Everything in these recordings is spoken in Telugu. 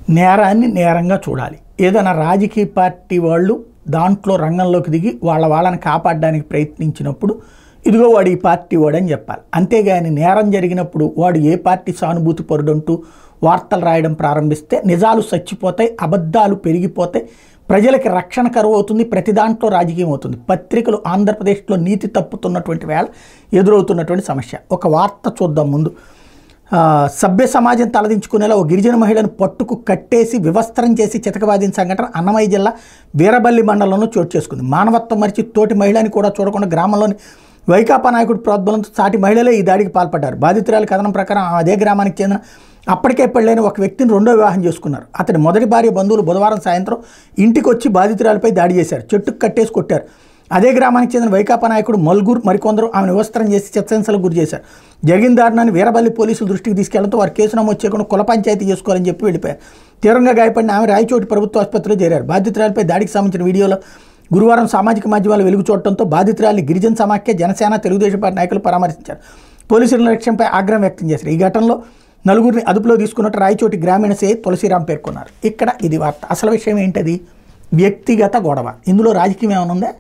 నేరాన్ని నేరంగా చూడాలి ఏదైనా రాజకీయ పార్టీ వాళ్ళు దాంట్లో రంగంలోకి దిగి వాళ్ళ వాళ్ళని కాపాడడానికి ప్రయత్నించినప్పుడు ఇదిగో వాడు ఈ పార్టీ వాడని చెప్పాలి అంతేగాని నేరం జరిగినప్పుడు వాడు ఏ పార్టీ సానుభూతి పరుడంటూ వార్తలు రాయడం ప్రారంభిస్తే నిజాలు చచ్చిపోతాయి అబద్ధాలు పెరిగిపోతాయి ప్రజలకి రక్షణ కరువు అవుతుంది ప్రతి దాంట్లో రాజకీయం అవుతుంది పత్రికలు ఆంధ్రప్రదేశ్లో నీతి తప్పుతున్నటువంటి వేళ ఎదురవుతున్నటువంటి సమస్య ఒక వార్త చూద్దాం ముందు ఆ, సభ్య సమాజం తలదించుకునేలా ఓ గిరిజన మహిళను పట్టుకు కట్టేసి వివస్త్రం చేసి చితకబాదిన సంఘటన అన్నమయ్య జిల్లా వీరబల్లి మండలంలో చోటు చేసుకుంది మానవత్వం మరిచి తోటి మహిళని కూడా చూడకుండా గ్రామంలోని వైకాపా నాయకుడి ప్రోద్బలంతో సాటి మహిళలే ఈ దాడికి పాల్పడ్డారు బాధితురాలి కథనం ప్రకారం అదే గ్రామానికి చెందిన అప్పటికే పెళ్ళైన ఒక వ్యక్తిని రెండో వివాహం చేసుకున్నారు అతని మొదటి భార్య బంధువులు బుధవారం సాయంత్రం ఇంటికి వచ్చి బాధితురాలిపై దాడి చేశారు చెట్టుకు కట్టేసి కొట్టారు అదే గ్రామానికి చెందిన వైకాపా నాయకుడు మల్గూర్ మరికొందరు ఆమెను వివస్త్రం చేసి చిత్రహింసలకు గురి చేశారు జరిగిన దారుణాన్ని వీరబల్లి పోలీసుల దృష్టికి తీసుకెళ్లడంతో వారు కేసు నమోదు చేయకుండా కుల పంచాయతీ చేసుకోవాలని చెప్పి వెళ్ళిపోయారు తీవ్రంగా గాయపడిన ఆమె రాయచోటి ప్రభుత్వ ఆసుపత్రిలో చేరారు బాధితురాలపై దాడికి సంబంధించిన వీడియోలో గురువారం సామాజిక మాధ్యమాలు వెలుగు చూడటంతో బాధితురాలిని గిరిజన సమాఖ్య జనసేన తెలుగుదేశం పార్టీ నాయకులు పరామర్శించారు పోలీసుల నిర్లక్ష్యంపై ఆగ్రహం వ్యక్తం చేశారు ఈ ఘటనలో నలుగురిని అదుపులో తీసుకున్నట్టు రాయచోటి గ్రామీణ సే తులసిరాం పేర్కొన్నారు ఇక్కడ ఇది వార్త అసలు విషయం ఏంటది వ్యక్తిగత గొడవ ఇందులో రాజకీయం ఏమైనా ఉందా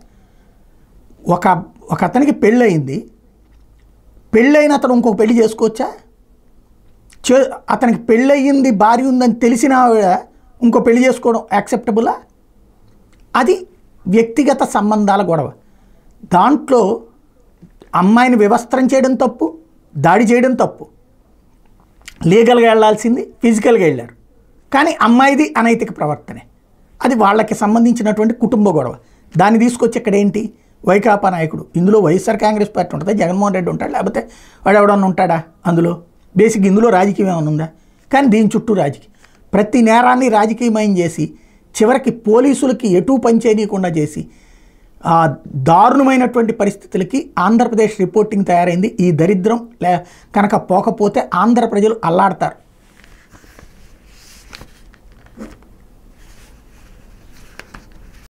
ఒక ఒక అతనికి పెళ్ళయింది పెళ్ళైన అతను ఇంకొక పెళ్లి చేసుకోవచ్చా చే అతనికి పెళ్ళయింది భార్య ఉందని తెలిసిన ఆవిడ ఇంకో పెళ్లి చేసుకోవడం యాక్సెప్టబులా అది వ్యక్తిగత సంబంధాల గొడవ దాంట్లో అమ్మాయిని వివస్త్రం చేయడం తప్పు దాడి చేయడం తప్పు లీగల్గా వెళ్ళాల్సింది ఫిజికల్గా వెళ్ళారు కానీ అమ్మాయిది అనైతిక ప్రవర్తనే అది వాళ్ళకి సంబంధించినటువంటి కుటుంబ గొడవ దాన్ని తీసుకొచ్చి ఇక్కడ ఏంటి వైకాపా నాయకుడు ఇందులో వైఎస్ఆర్ కాంగ్రెస్ పార్టీ ఉంటుంది జగన్మోహన్ రెడ్డి ఉంటాడు లేకపోతే వాడు ఎవడన్నా ఉంటాడా అందులో బేసిక్ ఇందులో రాజకీయం ఏమైనా ఉందా కానీ దీని చుట్టూ రాజకీయం ప్రతి నేరాన్ని రాజకీయమయం చేసి చివరికి పోలీసులకి ఎటు పనిచేయనీయకుండా చేసి ఆ దారుణమైనటువంటి పరిస్థితులకి ఆంధ్రప్రదేశ్ రిపోర్టింగ్ తయారైంది ఈ దరిద్రం లే కనుక పోకపోతే ఆంధ్ర ప్రజలు అల్లాడతారు